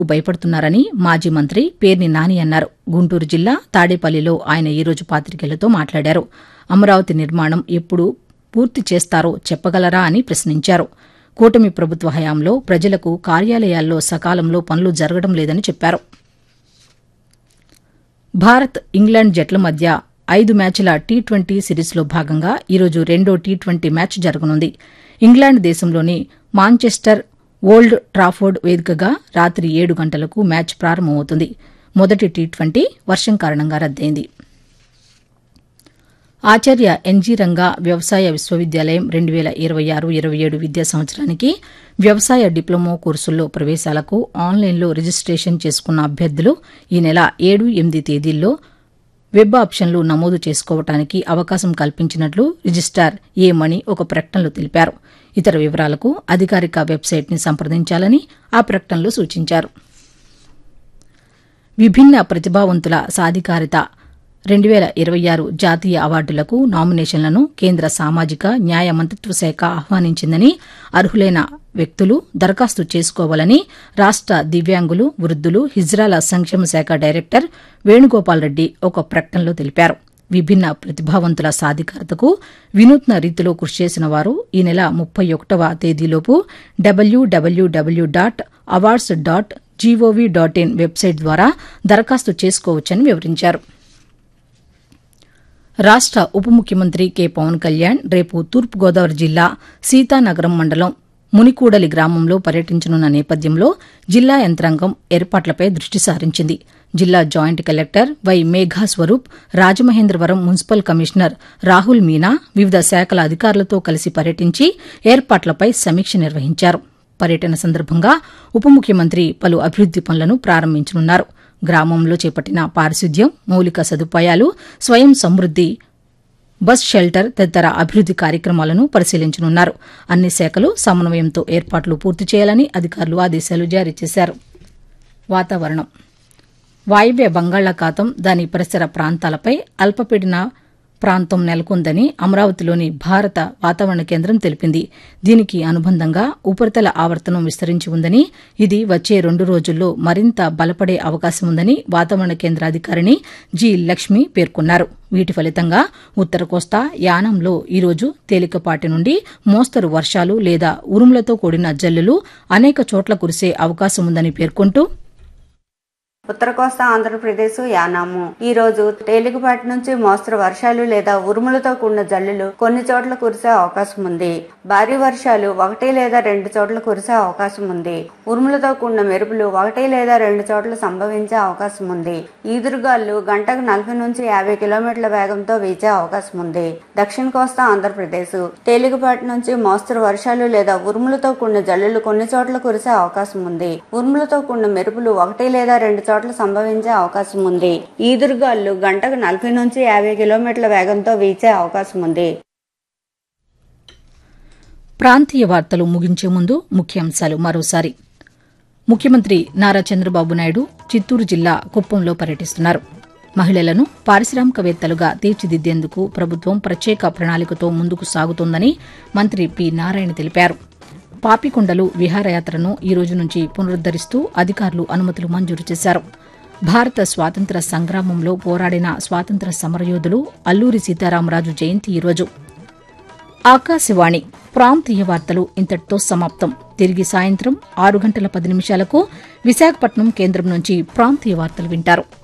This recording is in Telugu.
భయపడుతున్నారని మాజీ మంత్రి పేర్ని నాని అన్నారు గుంటూరు జిల్లా తాడేపల్లిలో ఆయన ఈరోజు పాతికేయులతో మాట్లాడారు అమరావతి నిర్మాణం ఎప్పుడు పూర్తి చేస్తారో చెప్పగలరా అని ప్రశ్నించారు కూటమి ప్రభుత్వ హయాంలో ప్రజలకు కార్యాలయాల్లో సకాలంలో పనులు జరగడం లేదని చెప్పారు భారత్ ఇంగ్లాండ్ జట్ల మధ్య ఐదు మ్యాచ్ల టీ ట్వంటీ సిరీస్లో భాగంగా ఈరోజు రెండో టీ ట్వంటీ మ్యాచ్ జరగనుంది ఇంగ్లాండ్ దేశంలోని మాంచెస్టర్ ఓల్డ్ ట్రాఫోర్డ్ వేదికగా రాత్రి ఏడు గంటలకు మ్యాచ్ ప్రారంభమవుతుంది మొదటి టీ ట్వంటీ వర్షం కారణంగా రద్దయింది ఆచార్య ఎన్జీ రంగా వ్యవసాయ విశ్వవిద్యాలయం రెండు వేల ఇరవై ఆరు ఇరవై ఏడు విద్యా సంవత్సరానికి వ్యవసాయ డిప్లొమా కోర్సుల్లో ప్రవేశాలకు ఆన్లైన్లో రిజిస్టేషన్ చేసుకున్న అభ్యర్థులు ఈ నెల ఏడు ఎనిమిది తేదీల్లో వెబ్ ఆప్షన్లు నమోదు చేసుకోవటానికి అవకాశం కల్పించినట్లు రిజిస్టార్ ఏ మణి ఒక ప్రకటనలో తెలిపారు ఇతర వివరాలకు అధికారిక వెబ్సైట్ని సంప్రదించాలని ఆ ప్రకటనలో సూచించారు విభిన్న ప్రతిభావంతుల సాధికారిత రెండు వేల ఇరవై ఆరు జాతీయ అవార్డులకు నామినేషన్లను కేంద్ర సామాజిక న్యాయ మంత్రిత్వ శాఖ ఆహ్వానించిందని అర్హులైన వ్యక్తులు దరఖాస్తు చేసుకోవాలని రాష్ట దివ్యాంగులు వృద్దులు హిజ్రాల సంక్షేమ శాఖ డైరెక్టర్ వేణుగోపాల్ రెడ్డి ఒక ప్రకటనలో తెలిపారు విభిన్న ప్రతిభావంతుల సాధికారతకు వినూత్న రీతిలో కృషి చేసిన వారు ఈ నెల ముప్పై ఒకటవ తేదీలోపు W W W dot awards dot gov dot in website ద్వారా దరఖాస్తు చేసుకోవచ్చని వివరించారు రాష్ట ఉప ముఖ్యమంత్రి కె పవన్ కళ్యాణ్ రేపు తూర్పుగోదావరి జిల్లా సీతానగరం మండలం మునికూడలి గ్రామంలో పర్యటించనున్న నేపథ్యంలో జిల్లా యంత్రాంగం ఏర్పాట్లపై దృష్టి సారించింది జిల్లా joint collector Y Megha Swaroop Rajamahendravaram municipal commissioner Rahul Meena వివిధ శాఖల అధికారులతో కలిసి పర్యటించి ఏర్పాట్లపై సమీక్ష నిర్వహించారు పర్యటన సందర్భంగా ఉప ముఖ్యమంత్రి పలు అభివృద్ది పనులను ప్రారంభించనున్నారు గ్రామంలో చేపట్టిన పారిశుద్ధ్యం మౌలిక సదుపాయాలు స్వయం సమృద్ది బస్ షెల్టర్ తదితర అభివృద్ది కార్యక్రమాలను పరిశీలించనున్నారు అన్ని శాఖలు సమన్వయంతో ఏర్పాట్లు పూర్తి చేయాలని అధికారులు ఆదేశాలు జారీ చేశారు వాతావరణం వాయువ్య బంగాళాఖాతం దాని పరిసర ప్రాంతాలపై అల్పపీడన ప్రాంతం నెలకొందని అమరావతిలోని భారత వాతావరణ కేంద్రం తెలిపింది దీనికి అనుబంధంగా ఉపరితల ఆవర్తనం విస్తరించి ఉందని ఇది వచ్చే రెండు రోజుల్లో మరింత బలపడే అవకాశం ఉందని వాతావరణ కేంద్ర అధికారిని జి లక్ష్మి పేర్కొన్నారు వీటి ఫలితంగా ఉత్తర కోస్తా యానంలో ఈరోజు తేలికపాటి నుండి మోస్తరు వర్షాలు లేదా ఉరుములతో కూడిన జల్లులు అనేక చోట్ల కురిసే అవకాశం ఉందని పేర్కొంటూ ఉత్తర కోస్తా ఆంధ్రప్రదేశ్ యానాము ఈ రోజు తేలికపాటి నుంచి మోస్తరు వర్షాలు లేదా ఉరుములతో కూడిన జల్లులు కొన్ని చోట్ల కురిసే అవకాశం ఉంది భారీ వర్షాలు ఒకటి లేదా రెండు చోట్ల కురిసే అవకాశం ఉంది ఉరుములతో కూడిన మెరుపులు ఒకటి లేదా రెండు చోట్ల సంభవించే అవకాశం ఉంది ఈదురుగాలు గంటకు నలభై నుంచి యాభై కిలోమీటర్ల వేగంతో వీచే అవకాశం ఉంది దక్షిణ కోస్తా ఆంధ్రప్రదేశ్ తేలికపాటి నుంచి మోస్తరు వర్షాలు లేదా ఉరుములతో కూడిన జల్లులు కొన్ని చోట్ల కురిసే అవకాశం ఉంది ఉరుములతో కూడిన మెరుపులు ఒకటి లేదా రెండు చోట్ల సంభవించే అవకాశం ఉంది ఈదురుగాలు గంటకు నలభై నుంచి యాభై కిలోమీటర్ల వేగంతో వీచే అవకాశం ఉంది ప్రాంతీయ వార్తలు ముగించే ముందు ముఖ్యాంశాలు మరోసారి ముఖ్యమంత్రి నారా చంద్రబాబు నాయుడు చిత్తూరు జిల్లా కుప్పంలో పర్యటిస్తున్నారు మహిళలను పారిశ్రామికవేత్తలుగా తీర్చిదిద్దేందుకు ప్రభుత్వం ప్రత్యేక ప్రణాళికతో ముందుకు సాగుతోందని మంత్రి పి నారాయణ తెలిపారు పాపికొండలు విహారయాత్రను ఈ రోజు నుంచి పునరుద్దరిస్తూ అధికారులు అనుమతులు మంజూరు చేశారు భారత స్వాతంత్ర సంగ్రామంలో పోరాడిన స్వాతంత్ర సమరయోధులు అల్లూరి సీతారామరాజు జయంతి ఈరోజు ఆకాశవాణి ప్రాంతీయ వార్తలు ఇంతటితో సమాప్తం తిరిగి సాయంత్రం ఆరు గంటల పది నిమిషాలకు విశాఖపట్నం కేంద్రం నుంచి ప్రాంతీయ వార్తలు వింటారు